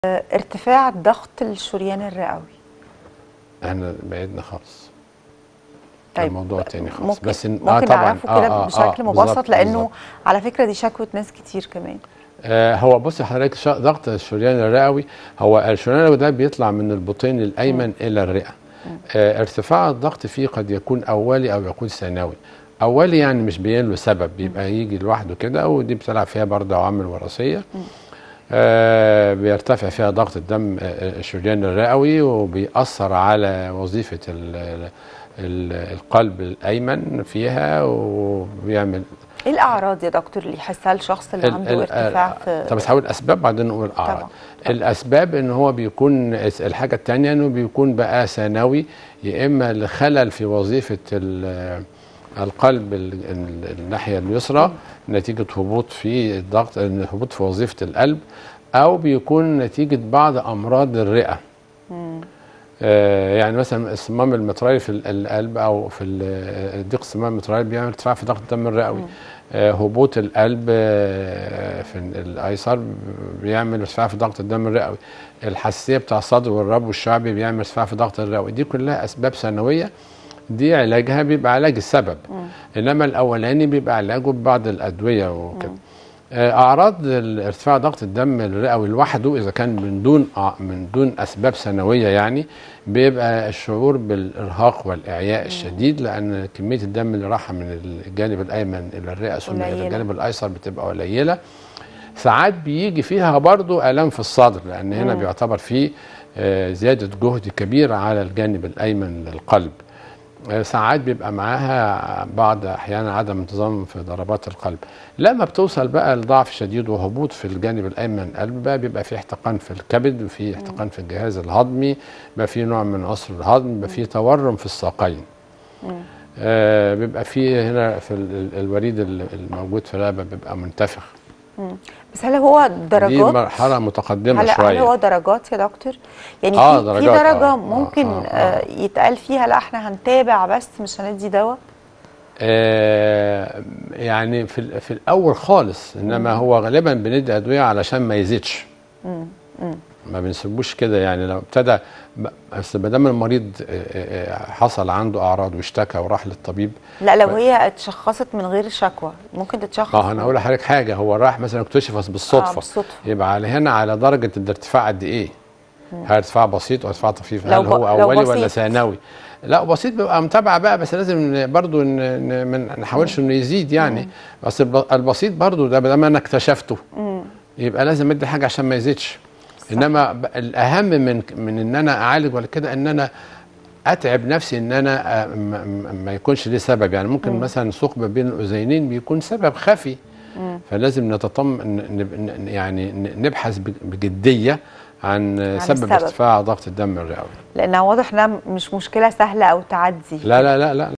ارتفاع ضغط الشريان الرئوي احنا بعدنا خالص طيب طيب موضوع تاني خالص ممكن بس إن- ممكن نعرفه كده بشكل مبسط بالظبط، لانه بالظبط. على فكره دي شكوى ناس كتير كمان آه هو بص حضرتك شا- ضغط الشريان الرئوي هو الشريان الرئوي ده بيطلع من البطين الايمن الى الرئه آه ارتفاع الضغط فيه قد يكون اولي او يكون ثانوي اولي يعني مش بين له سبب بيبقى يجي لوحده كده ودي بتلعب فيها برضه عوامل وراثيه آه بيرتفع فيها ضغط الدم آه، الشريان الرئوي وبيأثر على وظيفة ال ال القلب الأيمن فيها وبيعمل ايه الاعراض يا دكتور اللي يحسها الشخص اللي ال- عنده ال- ارتفاع في طب بس هقول الاسباب بعدين نقول الاعراض طبعا. الاسباب ان هو بيكون الحاجه الثانيه انه بيكون بقى ثانوي يا اما لخلل في وظيفه ال- القلب ال- ال- الناحيه اليسرى نتيجه هبوط في الضغط هبوط في وظيفه القلب او بيكون نتيجه بعض امراض الرئه آه، يعني مثلا الصمام المترالي في ال- القلب او في ال- ضيق الصمام المترالي بيعمل ارتفاع في ضغط الدم الرئوي آه، هبوط القلب آه، في الايسر بيعمل ارتفاع في ضغط الدم الرئوي الحساسيه بتاع الصدر والربو الشعبي بيعمل ارتفاع في ضغط الرئوي دي كلها اسباب ثانويه دي علاجها بيبقى علاج السبب انما الاولاني بيبقى علاجه ببعض الادويه وكده آه، اعراض ال- ارتفاع ضغط الدم الرئوي لوحده اذا كان من دون أع- من دون اسباب ثانويه يعني بيبقى الشعور بالارهاق والاعياء الشديد لان كميه الدم اللي رايحه من الجانب الايمن الى الرئه ثم الى قليلة. الجانب الايسر بتبقى قليله ساعات بيجي فيها برضو الام في الصدر لان هنا بيعتبر فيه آه، زياده جهد كبيره على الجانب الايمن للقلب آه، ساعات بيبقى معاها بعض احيانا عدم انتظام في ضربات القلب لما بتوصل بقى لضعف شديد وهبوط في الجانب الايمن من القلب بقى بيبقى في احتقان في الكبد وفي احتقان في الجهاز الهضمي بيبقى في نوع من عسر الهضم بيبقى في تورم في الساقين آه بيبقى في هنا في ال- ال- الوريد ال- الموجود في الرقبه بيبقى منتفخ بس هل هو دي درجات مرحله متقدمه هل, هل شويه هو درجات يا دكتور يعني آه، في, درجات، في درجه آه، آه، ممكن آه، آه آه. يتقال فيها لا احنا هنتابع بس مش هندي دواء آه، يعني في ال- في الاول خالص انما هو غالبا بندي ادويه علشان ما يزيدش ما بنسيبوش كده يعني لو ابتدى ب- بس ما دام المريض آه، آه، آه، حصل عنده اعراض واشتكى وراح للطبيب لا لو هي اتشخصت من غير شكوى ممكن تتشخص ما هو انا هقول لحضرتك حاجه هو راح مثلا اكتشف بالصدفه آه، بالصدفة. يبقى على هنا على درجه الارتفاع قد ايه؟ هل ارتفاع بسيط او ارتفاع طفيف؟ لو هل هو ب- لو اولي ولا بسيط. ثانوي؟ لا بسيط بيبقى متابعه بقى بس لازم برضو ن- ن- ما نحاولش انه يزيد يعني بس الب- البسيط برضو ده ما انا اكتشفته يبقى لازم ادي حاجه عشان ما يزيدش انما ب- الاهم من من ان انا اعالج ولا كده ان انا اتعب نفسي ان انا آه، ما- ما ما يكونش ليه سبب يعني ممكن مثلا ثقب بين الاذينين بيكون سبب خفي فلازم نتطمن ن- ن- يعني ن- نبحث بج- بجديه عن, سبب السبب. ارتفاع ضغط الدم الرئوي لانها واضح انها مش مشكله سهله او تعدي لا لا لا لا